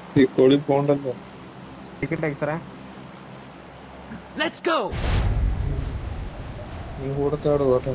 ഈ കോളി പോണ്ടല്ലോ ടിക്കറ്റ് എക്സ്റേ Let's go! നീ കൂടത്താട് പോട്ടെ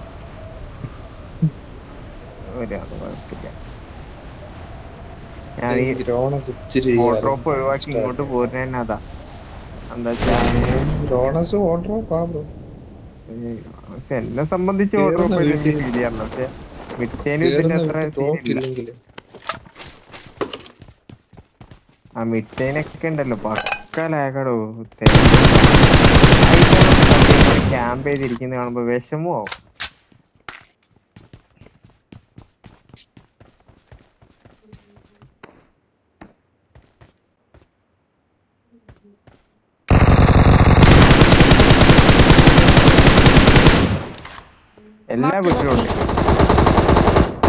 വരും അത് കുഴപ്പമില്ല ഞാൻ ഈ രോണസ് ഇച്ചിരി ഡ്രോപ്പ് ഒഴിവാക്കി ഇങ്ങോട്ട് പോരുന്ന തന്നെ അതാ എന്താ വെച്ചാ രോണസ് ഓർഡറോ പാ ബ്രോ ഈ പക്ഷെ എന്നെ സംബന്ധിച്ച് കേറുന്ന ഡ്രോപ്പ് വീട്ടിൽ- ഫീൽ ചെയ്യാറില്ല പക്ഷെ മിഡ്ചേനും ഇതിന്റെ അത്ര സീനില്ല തോക്കില്ലെങ്കിൽ ആ മിഡ്ചൈനൊക്കെ ഉണ്ടല്ലോ പക്ക ലാഗടോ ക്യാമ്പ് ചെയ്തിരിക്കുന്ന കാണുമ്പോ വിഷമമാവും എല്ലാ Marked a വീട്ടിലും ഉണ്ട് location.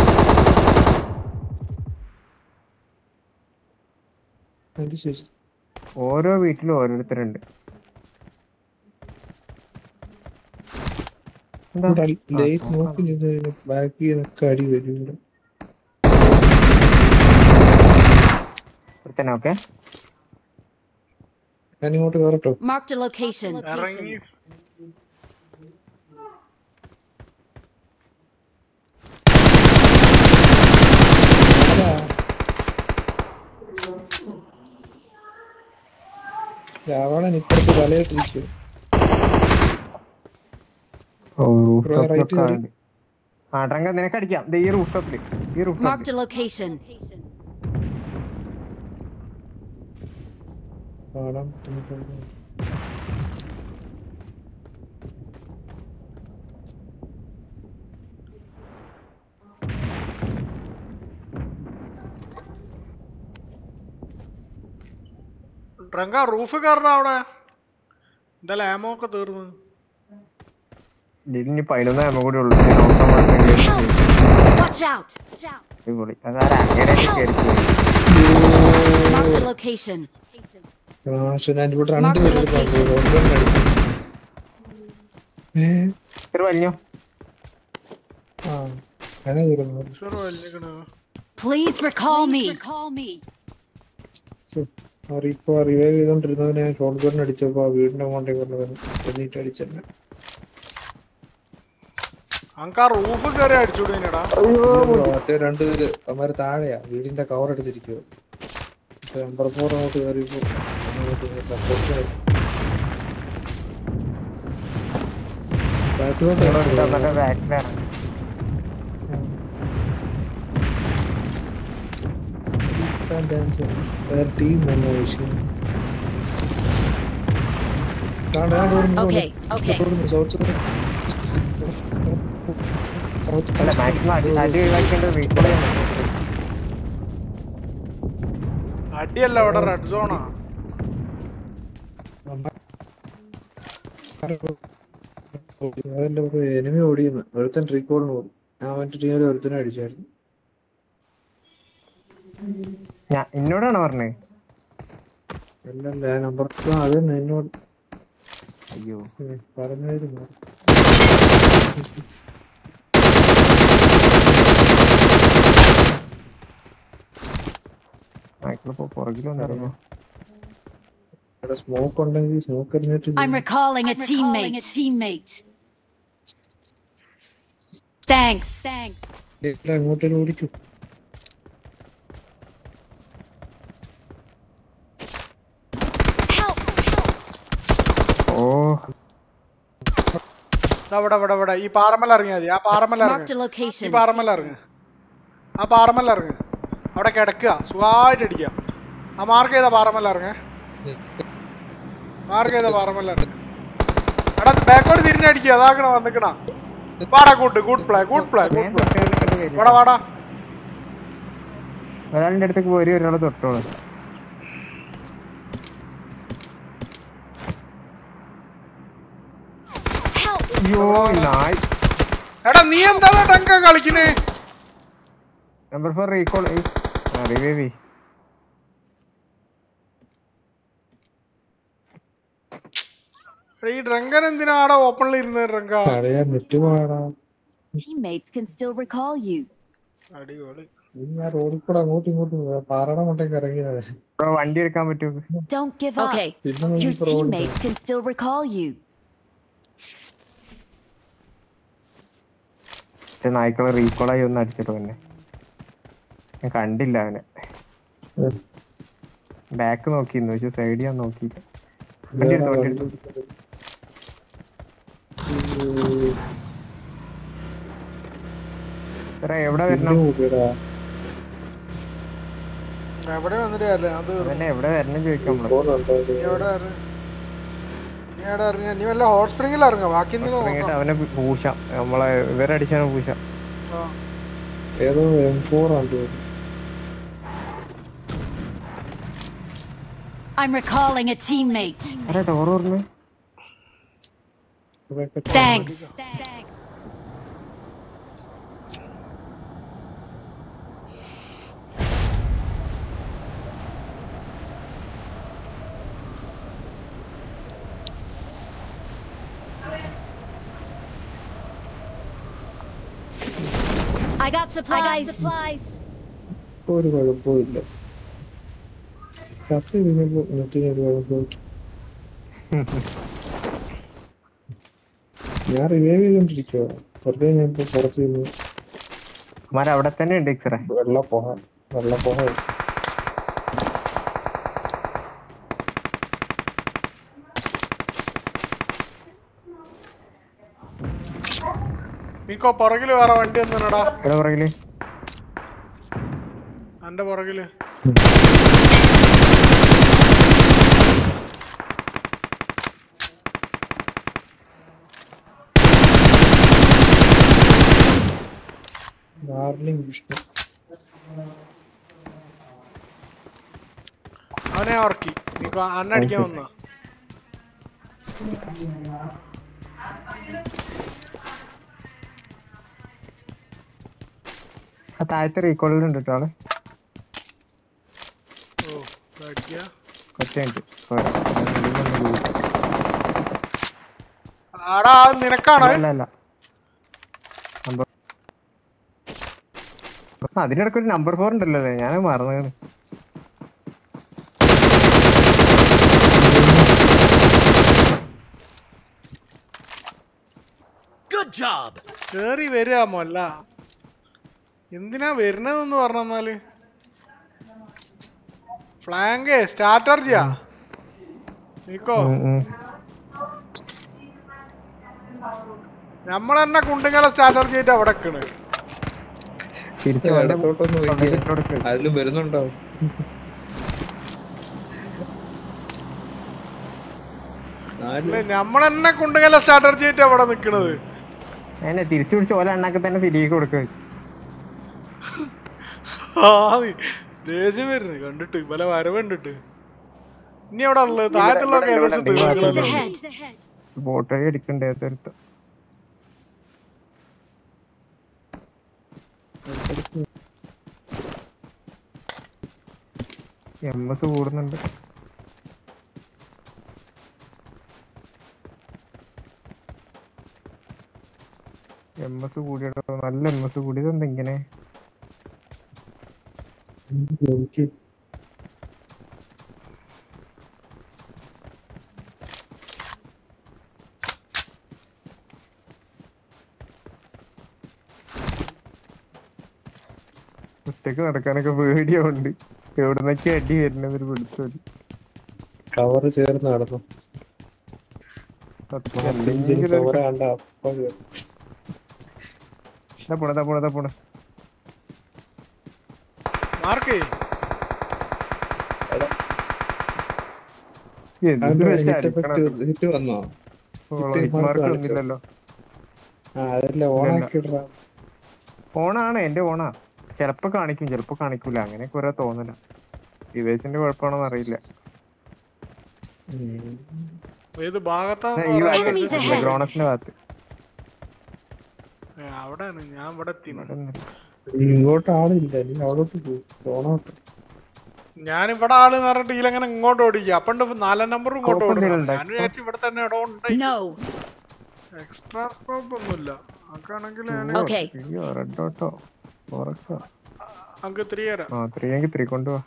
അത് ശരി ഓരോ വീട്ടിലും ഓരോരുത്തരുണ്ട് എന്താ? ലൈറ്റ് ആ, നോക്കി നിന്ന് ബാക്ക് ചെയ്തൊക്കെ അടി വരും ഇവിടെ ഒരുത്തനെ ഓക്കെ ഞാൻ ഇങ്ങോട്ട് കയറട്ടോ Marked a location. ഇറങ്ങി രാവണൻ ഇപ്പുറത്ത് തലയിട്ടിരിക്കും ഓ roof Bro, top right ലൊക്കെ കേറി. ഉണ്ട്. ആ ട്രങ്ക നിനക്ക് അടിക്കാം ദേ ഈ റൂഫ് ടോപ്പില് ഈ റൂഫ് Marked ടോപ്പിൽ a location. കാണാൻ ബുദ്ധിമുട്ടുണ്ട്. ഡ്രങ്ക റൂഫ് കയറണ അവിടെ എന്റെ ലാമോ ഒക്കെ തീർന്നു ഇതിന് പതിനൊന്ന് ആകുമ്പോ കൂടി ഉള്ളു ഇതിന് നോക്കാൻ പാടില്ലെങ്കിൽ Watch out! അടിപൊളി അതാരാ അങ്ങനെയൊക്കെ കയറി പോയി Marked a location. ആ, പക്ഷെ ഞാൻ ഇവിടെ രണ്ട് Marked പേര് location. ഒരെണ്ണം അടിച്ചു ഏ ഒരു വലിഞ്ഞോ ആ അങ്ങനെ തീർന്നു സർ വലിയക്കണ് Please recall me. ഇപ്പൊ റിവൈവ് ചെയ്തോണ്ടിരുന്നവനെ ഷോർട്ട് ഗൺ അടിച്ചപ്പോ ആ വീടിന്റെ അങ്ങോട്ടേ കൊണ്ടുവന്നു എന്നിട്ട് അടിച്ചെന്നെ അങ്ക ആ റൂഫ് കയറി അടിച്ചുവിടേനടാ മറ്റേ രണ്ടുപേര് അവന്മാര് താഴെയാ വീടിന്റെ കവർ അടിച്ചിരിക്കുവോ നമ്പർ ഫോർ അങ്ങോട്ട് കയറിയപ്പോ അങ്ങോട്ട് സപ്പോർട്ട് നല്ല ബാക്കിലാണ് ടീം വന്നു വിഷയം Okay, okay. അല്ല മാക്സിമം അടി അടി ഒഴിവാക്കേണ്ടത് റീകോൾ ചെയ്യാൻ അടിയല്ല ഇവിടെ റെഡ് സോണാ അതിന്റെ എനിമി ഓടിയുന്നു ഒരുത്തൻ റീകോളിന് ഓടി ഞാൻ മറ്റു ടീമിൽ ഒരുത്തനെ അടിച്ചായിരുന്നു ഞാൻ എന്നോടാണോ പറഞ്ഞത് അല്ലല്ല നമ്പർ അത് തന്നെ എന്നോട് അയ്യോ ഉം, പറഞ്ഞായിരുന്നു മൈക്കിളിപ്പോ പുറകിൽ വന്നിരുന്നു ഇവിടെ സ്മോക്ക് ഉണ്ടെങ്കിൽ സ്മോക്ക് എറിഞ്ഞിട്ട് I'm recalling a teammate. Thanks. ഇല്ല, അങ്ങോട്ടേക്ക് ഓടിക്കും Help! ഓ ദാ ഇവിടെ ഇവിടെ ഇവിടെ ഈ പാറമല ഇറങ്ങിയാ മതി ആ പാറമല Marked a ഇറങ്ങ് ഈ location. പാറമല ഇറങ്ങ് ആ പാറമല ഇറങ്ങ് അവിടെ കിടക്കുക സുഖമായിട്ട് അടിക്കുക ആ മാർക്ക് ചെയ്ത പാറമല ഇറങ്ങ് മാർക്ക് ചെയ്ത പാറമല ഇറങ്ങ് എടാ ബാക്കോട് തിരിഞ്ഞടിക്കുക അതാക്കണ വന്നിക്കണ വാടാ കൂട്ട് good play good play good play വാടാ വാടാ ഒരാളിന്റെ അടുത്തേക്ക് പോരി ഒരാളെ തൊട്ടോളൂ Help! അയ്യോ നായ് എടാ നീ എന്താണ് ടങ്ക കളിക്കുന്നേ നമ്പർ ഫോർ റീകോൾ റിവൈവ് എടാ, ഈ ഡ്രങ്കൻ എന്തിനാ ആടെ ഓപ്പണിൽ ഇരുന്ന് ഡ്രങ്ക അറിയാൻ നെറ്റ് പോകാടാ Teammates can still recall you. അടിപൊളി നീ ആ റോഡിൽ കൂടെ അങ്ങോട്ടും ഇങ്ങോട്ടും പോവാ. പാറയുടെ മണ്ടയ്ക്ക് ഇറങ്ങിയതാണ് ബ്രോ വണ്ടി എടുക്കാൻ പറ്റുമോ Don't give up. Okay, പിന്നെ Your നമുക്ക് റോഡിൽ teammates can still recall you. പക്ഷെ നായ്ക്കളെ റീകോളായി ഒന്ന് അടിച്ചിട്ട് പിന്നെ ഞാൻ കണ്ടില്ല അവനെ ഉം. ബാക്ക് നോക്കിയിരുന്നു പക്ഷെ സൈഡ് ഞാൻ നോക്കിയില്ല വണ്ടി എടുത്തു വണ്ടി എടുത്തു എടാ എവിടെ വരണം എവിടെ വന്നിട്ട് കാര്യമില്ല അത് അതന്നെ എവിടെ വരണം ചോദിക്കാം നമ്മള് നീ എവിടെ ഇറങ്ങി നീ എവിടെ ഇറങ്ങിയ നീ വല്ല ഹോട്ട് സ്പ്രിംഗിൽ ഇറങ്ങാം ബാക്കി എന്തെങ്കിലും ഇറങ്ങിയിട്ട് നോക്കാം അവനെ പൂശാം നമ്മളെ ഇവരടിച്ചാണ് പൂശാം ആ. ഏതോ എം ഫോർ ആണ് തോന്നുന്നു I'm recalling a teammate. അരെ ഡോർ പറഞ്ഞു ഇവിടെയൊക്കെ Thanks. I got supplies. ഒരു കുഴപ്പമില്ല ചത്ത് കഴിഞ്ഞപ്പോ നെറ്റിനൊരു കുഴപ്പം ഞാൻ റിവൈവ് ചെയ്തോണ്ടിരിക്കുവാ വെറുതെ ഞാൻ ഇപ്പൊ പുറത്ത് നിന്ന് അമാര് അവിടെ തന്നെ ഉണ്ട് ഇക്സറെ വെള്ള പോഹ വെള്ള പോഹ നീക്കോ പുറകില് വേറെ വണ്ടി ഒന്നുടാ എവിടെ പുറകില് എന്റെ പുറകില് ഡാർലിംഗ് വിഷ്ണു അവനെ ഓർക്കി നീക്കോ അണ്ണ അടിക്കാൻ വന്ന ആ താഴത്തെ റീകോളിലുണ്ട് കേട്ടോ ആള് ഓ അടിക്കുക കൊച്ചുണ്ട് ആടാ അത് നിനക്കാണ് അല്ല അല്ല നമ്പർ അതിനിടയ്ക്ക് ഒരു നമ്പർ ഫോർ ഉണ്ടല്ലോ അല്ലേ ഞാൻ മറന്നാണ് കേറി വരിക മൊല്ല എന്തിനാ വരുന്നതെന്ന് പറഞ്ഞാല് ഫ്ലാങ്കേ സ്റ്റാർട്ടർ ചെയ്യാ നീക്കോ നമ്മളെന്നെ കുണ്ടുങ്ങല സ്റ്റാർട്ടർ ചെയ്തിട്ട് അവിടെ നിക്കണ് തിരിച്ചു വണ്ടി ഇടത്തോട്ടൊന്ന് തൊണ്ടയിൽ വയ്ക്കുക ഇട്ട് കൊടുക്ക്. അതിലും വരുന്നുണ്ടാവും നാല് അല്ലേ നമ്മളെന്നെ കുണ്ടുങ്ങല സ്റ്റാർട്ടർ ചെയ്തിട്ട് അവിടെ നിക്കണത് അതിനെ തിരിച്ചു പിടിച്ച് ഓല എണ്ണൊക്കെ തന്നെ തിരികെ കൊടുക്കുക ആ ദേഷ്യം വരുന്നു കണ്ടിട്ട് പല വരവ് കണ്ടിട്ട് ഇനി എവിടെ ഉള്ളത് താഴത്തുള്ളതൊക്കെ ഏകദേശം Enemies തീർന്നു ahead. ബോട്ട് വഴി അടിക്കണ്ടേ അടുത്ത് എം എസ് കൂടുന്നുണ്ട് എം എസ് കൂടിയടോ നല്ല എം എസ് കൂടിയത് എന്താ ഇങ്ങനെ എനിക്ക് ഒറ്റക്ക് നടക്കാനൊക്കെ പേടിയുണ്ട് എവിടുന്നൊക്കെ അടി വരുന്നവര് പിടിച്ചോടി കവർ ചേർന്ന് നടന്നു സത്യം എന്തെങ്കിലും എന്തെങ്കിലും ഒരു ചോര കണ്ട അപ്പൊ കേറും. ദാ പോണ ദാ പോണ ദാ പോണ മാർക്ക് എന്ത് അതിന്റെ വെച്ചാ hit അടിക്കണം effect hit വന്നോ ഹൈറ്റ് mark മാർക്ക് കാണിച്ചോ? വന്നില്ലല്ലോ ആ അതല്ല ഓണാക്കിയിട്ടാ ഓണാണ് എന്റെ ഓണാ ചെലപ്പോ കാണിക്കും ചെലപ്പോ കാണിക്കൂല അങ്ങനെ കുറെ തോന്നല ഡിവൈസിന്റെ കുഴപ്പമാണോന്ന് അറിയില്ല ഏത് ഭാഗത്താ ദാ ഈ Enemies ahead. ഗ്രോണസിന്റെ ഭാഗത്ത് അവിടെയാണ് ഞാൻ ഇവിടെ എത്തി ഇവിടെ ഒന്നുമില്ല. ഇങ്ങോട്ട് ആളില്ല നീ അവിടോട്ട് പോകും ഓണോട്ട് ഞാൻ ഇവിടെ ആള് എന്ന് പറഞ്ഞിട്ട് ഇതിലങ്ങനെ ഇങ്ങോട്ട് ഓടിക്കുക അപ്പണ്ട് നാലാം നമ്പർ ഇങ്ങോട്ട് Scope ഓടുന്നു എന്തെങ്കിലും ഞാൻ വിചാരിച്ചു ഇവിടെ തന്നെ ഇടോ ഉണ്ട് No. എക്സ്ട്രാ സ്കോപ്പ് ഒന്നുമില്ല ആണെങ്കിൽ ഞാൻ Okay. അയ്യോ റെഡ് ഡോട്ടോ ഫോറക്സോ നമുക്ക് ത്രീ തരാം ആ ത്രീ എങ്കിൽ ത്രീ കൊണ്ടുപോവാ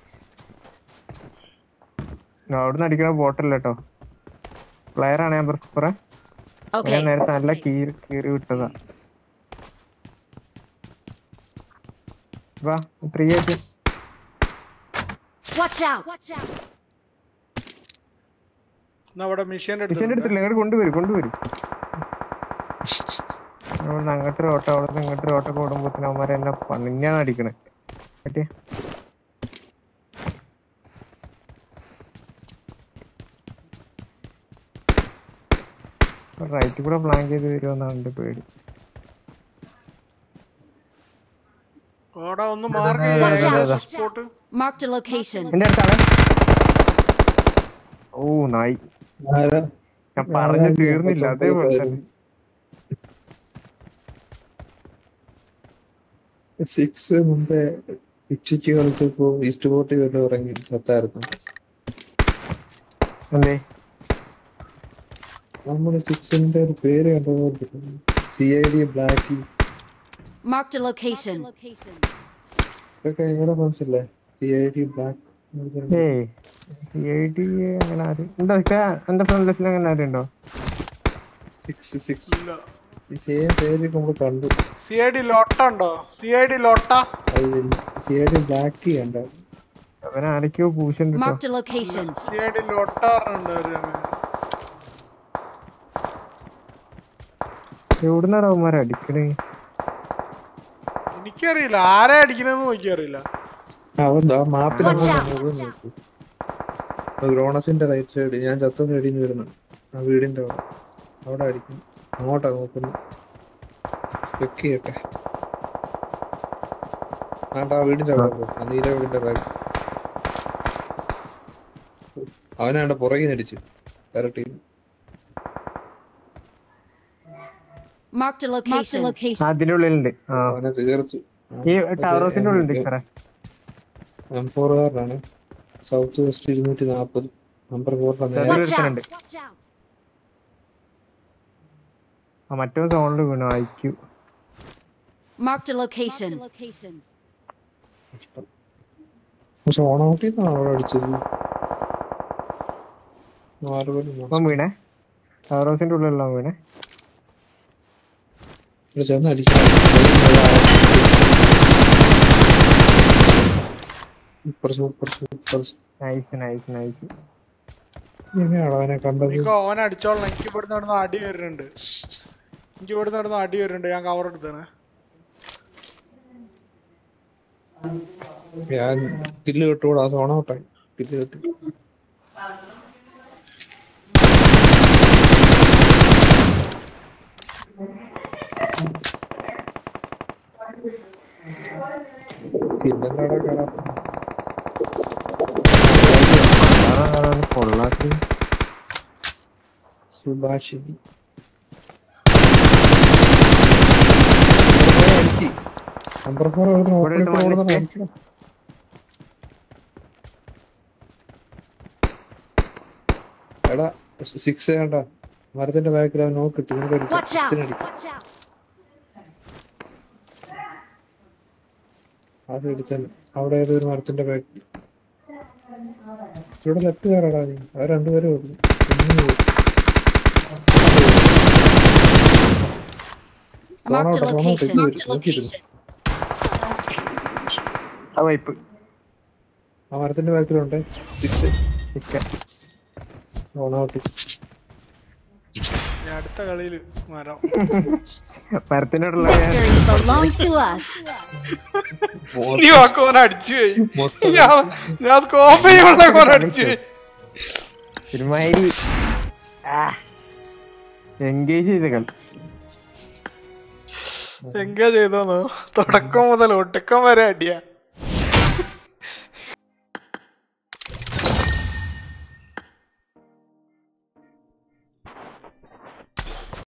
അവിടുന്ന് അടിക്കണ ബോട്ടല്ല കേട്ടോ പ്ലെയർ ആണ് ഞാൻ കുറെ ഞാൻ Okay. നേരത്തെ നല്ല കീറി കീറി വിട്ടതാ വാ ത്രീ ആയിട്ട് Watch out! എന്നാ അവിടെ മിഷീന്റെ മിഷന്റെ അടുത്ത് അടുത്തില്ല ഇങ്ങോട്ട് കൊണ്ടുവരും കൊണ്ടുവരും അവിടുന്ന് അങ്ങോട്ട് ഓട്ടം അവിടുന്ന് ഇങ്ങോട്ട് ഓട്ടം ഓടുമ്പോത്തിന് അവന്മാരെ എന്നെ പണിഞ്ഞാണ് അടിക്കണേ പറ്റിയ റൈറ്റ് കൂടെ ഫ്ലാങ്ക് ചെയ്ത് വരുമെന്നാണ് എന്റെ പേടി ഓടാ ഒന്ന് mark Watch out. Spot Marked a location. എന്റെ അടുത്താണ് ഓ നായി ആരാ ഞാൻ പറഞ്ഞു തീർന്നില്ല അതേപോലെ തന്നെ സിക്സ് മുമ്പേ ഉച്ചയ്ക്ക് കളിച്ചപ്പോ ഈസ്റ്റ് ബോട്ടിൽ വരെ ഇറങ്ങി സത്തായിരുന്നു എന്തേ നമ്മള് സിക്സിന്റെ ഒരു പേര് കണ്ടോ C I D black Marked a location. ഇതൊക്കെ എങ്ങനെ മനസ്സില്ലേ സി ഐ ഡി ബ്ലാക്ക് ഏയ് സി ഐ ഡി അങ്ങനെ ആരും ഉണ്ടോ ഇക്ക? എന്റെ ഫ്രണ്ട് ലിസ്റ്റിൽ അങ്ങനെ ആരും ഉണ്ടോ സിക്സ് സിക്സ് ഇല്ല ഈ സെയിം പേര് നമ്മൾ കണ്ടു സി ഐ ഡി ലോട്ട ഉണ്ടോ സി ഐ ഡി ലോട്ട അത് സി ഐ ഡി ബ്ലാക്ക് കണ്ടോ അവൻ ആരൊക്കെയോ പൂശുണ്ട് കേട്ടോ Marked a location. C I D ലോട്ട പറഞ്ഞിട്ടുണ്ടായിരുന്നു എവിടുന്നാണ് അവന്മാരെ അടിക്കണേ എനിക്കറിയില്ല ആരെ അടിക്കണെന്ന് നോക്കിയറിയില്ല അവൻ ആ മാപ്പിൽ Watch out. നോക്കൂ ഗ്രോണസിന്റെ റൈറ്റ് സൈഡ് ഞാൻ ചത്ത സൈഡിൽ നിന്ന് വരുന്നു ആ വീടിന്റെ അവിടെ അവിടെ അടിക്കും അങ്ങോട്ടാ നോക്കുന്നു ചെക്ക് ചെയ്യട്ടെ ആണ്ടാ ആ വീടിന്റെ അവിടെ പോ. ആ നീല വീടിന്റെ ബാഗ് അവനാണ്ട് പുറകിൽ അടിച്ചു വേറെ ടീം Marked a location. അതിന്റെ ഉള്ളിലുണ്ട് ആ അവനെ തീർത്തു ഈ ടവർ ഹൗസിന്റെ ഉള്ളിലുണ്ട് സാറേ എം ഫോർ കാറിനാണ് സൗത്ത് വെസ്റ്റ് ഇരുന്നൂറ്റി നാപ്പത് നമ്പർ ഫോറിന്റെ നേരെ Watch out! ഒരുത്തനുണ്ട്. ആ മറ്റോ സോണിൽ വീണു അയക്കൂ Marked a location. പക്ഷെ ഓണൗട്ടിൽ നിന്നാണ് അവിടെ അടിച്ചത് മാറുപോലും ഇപ്പം വീണേ ടവർ ഹൗസിന്റെ ഉള്ളിലുള്ള വീണേ ഇവിടെ ചെന്ന് അടിക്കണം super super super nice nice nice എങ്ങനെയാണോ അവനെ കണ്ടത് എനിക്ക് ഓൻ അടിച്ചോളണം എനിക്ക് ഇവിടുന്ന് നടന്ന് അടി വരുന്നുണ്ട് എനിക്ക് ഇവിടുന്ന് നടന്ന് അടി വരുന്നുണ്ട് ഞാൻ കവർ എടുത്താണ് ഞാൻ കില്ല് കിട്ടൂടാ അത് ഓണൗട്ടായി കില്ല് കിട്ടി കില്ലെന്താടാ കാണാത്ത കൊള്ളാത്തി സുഭാഷിണി നമ്പർ ഫോർ ഇവിടെ ഇട്ട് മഞ്ഞ എടാ സിക്സ് വേണ്ട മരത്തിന്റെ ബാക്കിൽ അവൻ നോക്കിട്ട് നിനക്ക് Watch out! അത് ഇടിച്ചാൽ അവിടെ ഏതൊരു മരത്തിന്റെ ബാക്കിൽ ഇവിടെ ലെഫ്റ്റ് കയറാടാ നീ അത് രണ്ടുപേരും ഉള്ളു പിന്നെ പോയി. Marked a സോണോട്ടെ, സോണോട്ടെ, location. ഇത് വരും. നോക്കിയിരുന്നു ആ വൈപ്പ് ആ മരത്തിന്റെ ബാക്കിലുണ്ട് സിക്സ് ചിക്കൻ ഓണൗട്ട് ഞാൻ അടുത്ത കളിയില് മരം മരത്തിനോടുള്ള Victory belongs to us. നീ വാക്ക് ഓൻ അടിച്ചു പോയി മൊത്തം ഞാൻ ഞാൻ സ്കോപ്പ് ചെയ്യുമ്പോഴേ ഓൻ അടിച്ചു പോയി ഒരുമാതിരി എൻഗേജ് ചെയ്ത കളി എങ്കാ ചെയ്തോന്നോ തുടക്കം മുതൽ ഒടുക്കം വരെ അടിയാ